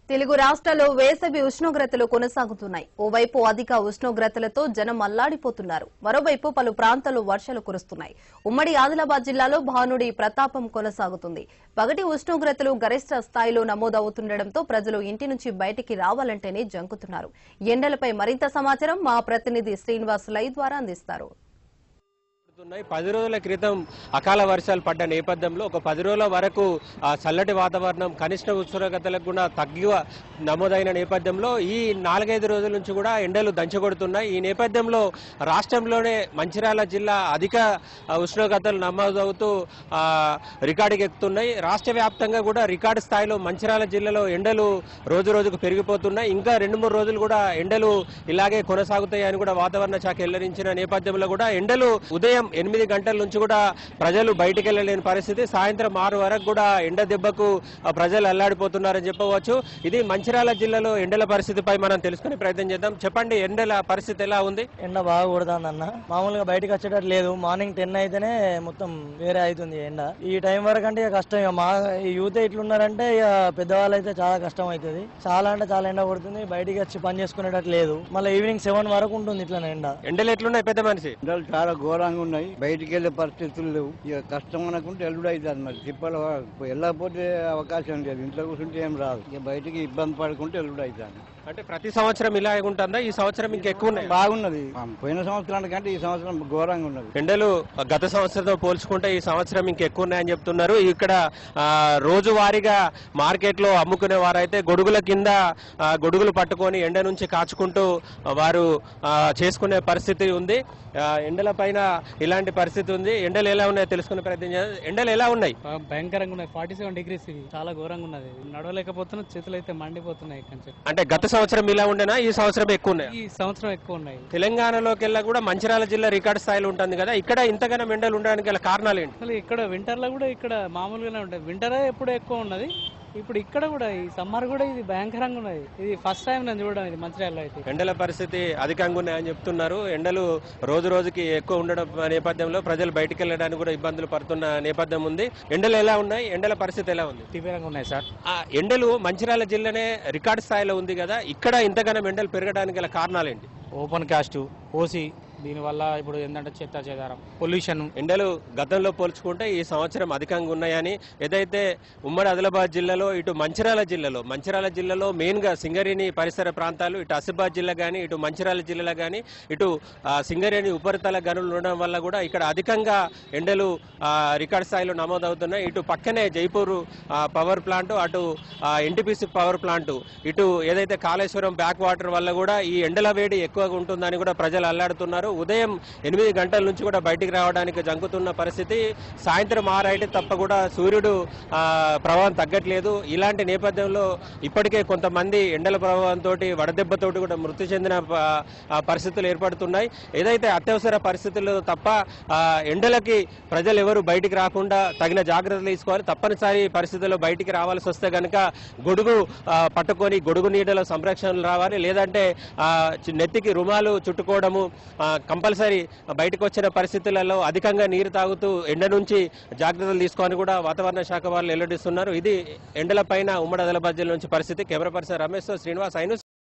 తెలుగు రాష్ట్రాల్లో వేసవి ఉష్ణోగ్రతలు కొనసాగుతున్నాయి ఓవైపు అధిక ఉష్ణోగ్రతలతో జనం అల్లాడిపోతున్నారు మరోవైపు పలు ప్రాంతాల్లో వర్షాలు కురుస్తున్నాయి ఉమ్మడి ఆదిలాబాద్ జిల్లాలో భానుడి ప్రతాపం కొనసాగుతుంది పగటి ఉష్ణోగ్రతలు గరిష్ట స్థాయిలో నమోదవుతుండటంతో ప్రజలు ఇంటి నుంచి బయటికి రావాలంటేనే జంకుతున్నారు ఎండలపై మరింత సమాచారం మా ప్రతినిధి శ్రీనివాస్ లై ద్వారా అందిస్తారు ఉన్నాయి పది రోజుల క్రితం అకాల వర్షాలు పడ్డ నేపథ్యంలో ఒక పది రోజుల వరకు ఆ చల్లటి వాతావరణం కనిష్ట ఉష్ణోగ్రతలకు కూడా తగ్గివ నమోదైన నేపథ్యంలో ఈ నాలుగైదు రోజుల నుంచి కూడా ఎండలు దంచగొడుతున్నాయి ఈ నేపథ్యంలో రాష్ట్రంలోనే మంచిర్యాల జిల్లా అధిక ఆ, ఉష్ణోగ్రతలు నమోదవుతూ ఆ, రికార్డుకి ఎక్కుతున్నాయి రాష్ట్ర వ్యాప్తంగా కూడా రికార్డు స్థాయిలో మంచిర్యాల జిల్లాలో ఎండలు రోజు రోజుకు పెరిగిపోతున్నాయి ఇంకా రెండు మూడు రోజులు కూడా ఎండలు ఇలాగే కొనసాగుతాయని కూడా వాతావరణ శాఖ వెల్లడించిన నేపథ్యంలో కూడా ఎండలు ఉదయం ఎనిమిది గంటల నుంచి కూడా ప్రజలు బయటికి వెళ్ళలేని పరిస్థితి సాయంత్రం ఆరు వరకు కూడా ఎండ దెబ్బకు ఆ, ప్రజలు అల్లాడిపోతున్నారని చెప్పవచ్చు ఇది మంచిర్యాల జిల్లాలో ఎండల పరిస్థితిపై మనం తెలుసుకునే ప్రయత్నం చేద్దాం చెప్పండి ఎండల పరిస్థితి ఎలా ఉంది ఎండ బాగా కొడుతుంది అన్న మామూలుగా బయటకు వచ్చేటట్టు లేదు మార్నింగ్ టెన్ అయితేనే మొత్తం వేరే అవుతుంది ఎండ ఈ టైం వరకు అంటే ఇక కష్టం ఇక మా ఈ యూత్ ఇట్లున్నారంటే ఇక పెద్దవాళ్ళు అయితే చాలా కష్టం అవుతుంది చాలా అంటే చాలా ఎండ కొడుతుంది బయటికి వచ్చి పని చేసుకునేటట్టు లేదు మళ్ళీ ఈవినింగ్ సెవెన్ వరకు ఉంటుంది ఇట్లా ఎండ ఎండలు ఎట్లున్నాయి పెద్ద మనిషి ఎండలు చాలా ఘోరంగా ఉన్నాయి బయటికి వెళ్ళే పరిస్థితులు లేవు ఇక కష్టం అనుకుంటే ఎల్లుడు అవుతుంది మరి తిప్పల వెళ్ళకపోతే అవకాశం లేదు ఇంట్లో కూర్చుంటే ఏం రాదు ఇక బయటికి ఇబ్బంది పడుకుంటే ఎల్లుడు అవుతుంది అంటే ప్రతి సంవత్సరం ఇలాగే ఉంటుందా ఈ సంవత్సరం ఇంకా ఎక్కువ ఉన్నాయి బాగున్నది ఆ, పోయిన సంవత్సరానికంటే ఈ సంవత్సరం ఘోరంగా ఉన్నది ఎండలు గత సంవత్సరంతో పోల్చుకుంటే ఈ సంవత్సరం ఇంకెక్కువ ఉన్నాయని చెప్తున్నారు ఇక్కడ ఆ, రోజువారీగా మార్కెట్ లో అమ్ముకునే వారైతే గొడుగుల కింద ఆ, గొడుగులు పట్టుకొని ఎండ నుంచి కాచుకుంటూ ఆ, వారు ఆ, చేసుకునే పరిస్థితి ఉంది ఆ, ఎండల పైన ఇలాంటి పరిస్థితి ఉంది ఎండలు ఎలా ఉన్నాయో తెలుసుకునే ప్రయత్నం చేద్దాం. ఎండలు ఎలా ఉన్నాయి బా- భయంకరంగా ఉన్నాయి ఫార్టీ సెవెన్ డిగ్రీస్ ఇవి చాలా ఘోరంగా ఉన్నది నడవలేకపోతున్నా చేతులు అయితే మండిపోతున్నాయి కొంచెం అంటే గత సంవత్సరం ఇలా ఉండేనా ఈ సంవత్సరం ఎక్కువ ఉన్నాయి ఈ సంవత్సరం ఎక్కువ ఉన్నాయి తెలంగాణలోకి వెళ్ళా కూడా మంచిర్యాల జిల్లా రికార్డు స్థాయిలో ఉంటుంది కదా ఇక్కడ ఇంతగానో ఎండలు ఉండడానికి గల కారణాలు ఏంటి అసలు ఇక్కడ వింటర్ లో కూడా ఇక్కడ మామూలుగానే ఉంటుంది వింటర్ ఎప్పుడు ఎక్కువ ఉన్నది ఇప్పుడు ఇక్కడ కూడా ఈ సమ్మర్ కూడా ఇది భయంకరంగా ఉన్నది ఇది ఫస్ట్ టైం నేను చూడడం ఇది మంచిర్యాలలో అయితే ఎండల పరిస్థితి అధికంగా ఉన్నాయని చెప్తున్నారు ఎండలు రోజు రోజుకి ఎక్కువ ఉండడం నేపథ్యంలో ప్రజలు బయటికి వెళ్ళడానికి కూడా ఇబ్బందులు పడుతున్న నేపథ్యం ఉంది ఎండలు ఎలా ఉన్నాయి ఎండల పరిస్థితి ఎలా ఉంది తీవ్రంగా ఉన్నాయి సార్ ఆ ఎండలు మంచిర్యాల జిల్లానే రికార్డు స్థాయిలో ఉంది కదా ఇక్కడ ఇంతగానం ఎండలు పెరగడానికి గల కారణాలు ఏంటి ఓపెన్ కాస్ట్ ఓసీ దీనివల్ల ఇప్పుడు ఏంటంటే చెత్త చెదారం పొల్యూషన్ ఎండలు గతంలో పోల్చుకుంటే ఈ సంవత్సరం అధికంగా ఉన్నాయని ఏదైతే ఉమ్మడి ఆదిలాబాద్ జిల్లాలో ఇటు మంచిర్యాల జిల్లాలో మంచిర్యాల జిల్లాలో మెయిన్ గా సింగరేణి పరిసర ప్రాంతాలు ఇటు ఆసిఫాబాద్ జిల్లా కానీ ఇటు మంచిర్యాల జిల్లాలో కానీ ఇటు ఆ, సింగరేణి ఉపరితల గనులు ఉండడం వల్ల కూడా ఇక్కడ అధికంగా ఎండలు ఆ, రికార్డ్ స్థాయిలో నమోదవుతున్నాయి ఇటు పక్కనే జైపూర్ ఆ, పవర్ ప్లాంట్ అటు ఎన్టీపీసీ పవర్ ప్లాంట్ ఇటు ఏదైతే కాళేశ్వరం బ్యాక్ వాటర్ వల్ల కూడా ఈ ఎండల వేడి ఎక్కువగా ఉంటుందని కూడా ప్రజలు అల్లాడుతున్నారు ఉదయం ఎనిమిది గంటల నుంచి కూడా బయటికి రావడానికి జంకుతున్న పరిస్థితి సాయంత్రం ఆరైతే తప్ప కూడా సూర్యుడు ఆ, ప్రభావం తగ్గట్లేదు ఇలాంటి నేపథ్యంలో ఇప్పటికే కొంతమంది ఎండల ప్రభావంతో వడదెబ్బతోటి కూడా మృతి చెందిన ప- ఆ, పరిస్థితులు ఏర్పడుతున్నాయి ఏదైతే అత్యవసర పరిస్థితులు తప్ప ఆ, ఎండలకి ప్రజలు ఎవరు బయటికి రాకుండా తగిన జాగ్రత్తలు తీసుకోవాలి తప్పనిసరి పరిస్థితుల్లో బయటికి రావాల్సి వస్తే కనుక గొడుగు ఆ, పట్టుకొని గొడుగు నీడలో సంరక్షణలు రావాలి లేదంటే ఆ, చి- నెత్తికి రుమాలు చుట్టుకోవడము ఆ, కంపల్సరీ బయటకు వచ్చిన పరిస్థితులలో అధికంగా నీరు తాగుతూ ఎండ నుంచి జాగ్రత్తలు తీసుకోవాలని కూడా వాతావరణ శాఖ వాళ్ళు వెల్లడిస్తున్నారు ఇది ఎండల పైన ఉమ్మడి ఆదిలాబాద్ జిల్లా నుంచి పరిస్థితి కెమెరా పర్సన్ రమేష్ తో శ్రీనివాస్ ఐను